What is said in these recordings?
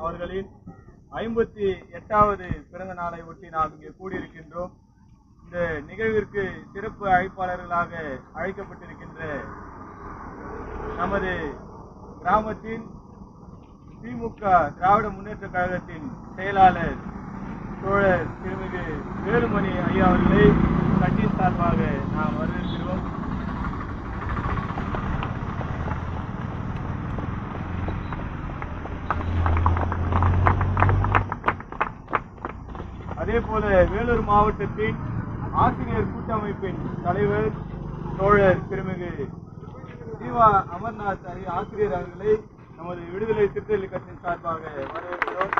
அவர்களின் ஐம்பத்தி எட்டாவது பிறந்த நாளை ஒட்டி நாம் இங்கே கூடியிருக்கின்றோம் இந்த நிகழ்விற்கு சிறப்பு அழைப்பாளர்களாக அழைக்கப்பட்டிருக்கின்ற நமது கிராமத்தின் திமுக திராவிட முன்னேற்ற கழகத்தின் செயலாளர் தோழர் திருமிகு வேலுமணி ஐயா அவர்களை கட்சியின் சார்பாக நாம் வரவேற்கிறோம் அதே போல வேலூர் மாவட்டத்தின் ஆசிரியர் கூட்டமைப்பின் தலைவர் தோழர் திருமிகு ஜீவா அமர்நாத் ஐ- ஆசிரியர் அவர்களை நமது விடுதலை சிறுத்தைகள் கட்சியின் சார்பாக வரவேற்கிறோம்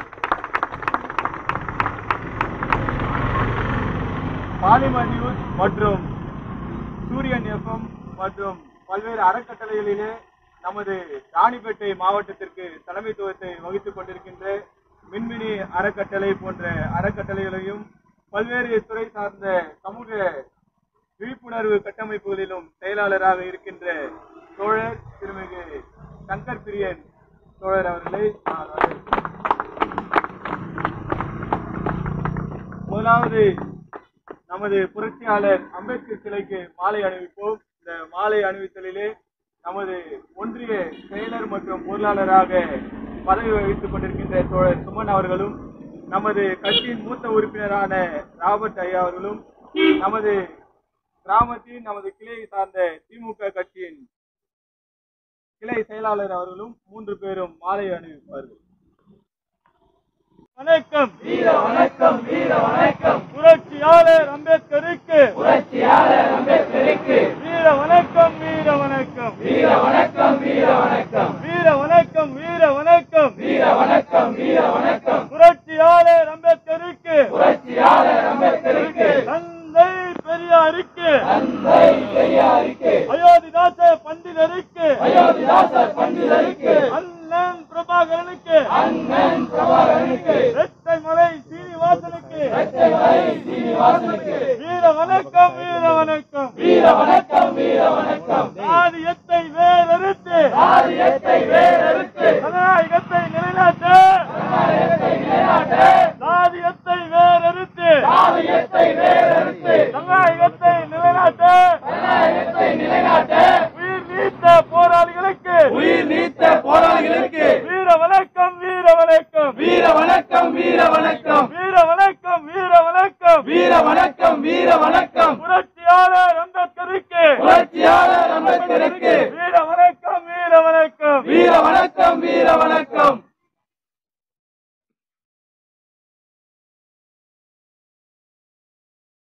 பாலிமர் நியூஸ் மற்றும் சூரியன் எஃப்எம் மற்றும் பல்வேறு அறக்கட்டளைகளிலே நமது ராணிப்பேட்டை மாவட்டத்திற்கு தலைமைத்துவத்தை வகித்துக் கொண்டிருக்கின்ற மின்மினி அறக்கட்டளை போன்ற அறக்கட்டளைகளையும் பல்வேறு துறை சார்ந்த சமூக விழிப்புணர்வு கட்டமைப்புகளிலும் செயலாளராக இருக்கின்ற தோழர் திருமிகு சங்கர் பிரியன் தோழர் அவர்களை நான் வரவேற்கிறேன். முதலாவது நமது புரட்சியாளர் அம்பேத்கர் சிலைக்கு மாலை அணிவிப்போம் இந்த மாலை அணிவித்தலிலே நமது ஒன்றிய செயலர் மற்றும் பொருளாளராக பதவி வகித்துக் கொண்டிருக்கின்ற தோழர் சுமன் அவர்களும் நமது கட்சியின் மூத்த உறுப்பினரான ராபர்ட் ஐயா அவர்களும் நமது கிராமத்தின் நமது கிளையை சார்ந்த திமுக கட்சியின் கிளை செயலாளர் அவர்களும் மூன்று பேரும் மாலை அணிவிப்பார்கள் வணக்கம் வீர வணக்கம் வீர வணக்கம் புரட்சியாளர் அம்பேத்கருக்கு புரட்சியாளர் அம்பேத்கருக்கு வீர வணக்கம் வீர வணக்கம் வீர வணக்கம் வீர வணக்கம் வீர வணக்கம் வீர வணக்கம் வீர வணக்கம் வீர வணக்கம் புரட்சியாளர் அம்பேத்கருக்கு புரட்சியாளர் அம்பேத்கருக்கு தந்தை பெரியாருக்கு தந்தை பெரியாருக்கு அயோத்திதாச பண்டிதருக்கு அயோத்திதாச பண்டிதருக்கு அண்ணன் பிரபாகரனுக்கு அண்ணன் பிரபாகரனுக்கு ரெட்டைமலை சீனிவாசனுக்கு ரெட்டைமலை சீனிவாசனுக்கு வீர வணக்கம் வீர வணக்கம் வீர வணக்கம் வீர வணக்கம் சாதியத்தை வேறறுத்து சாதியத்தை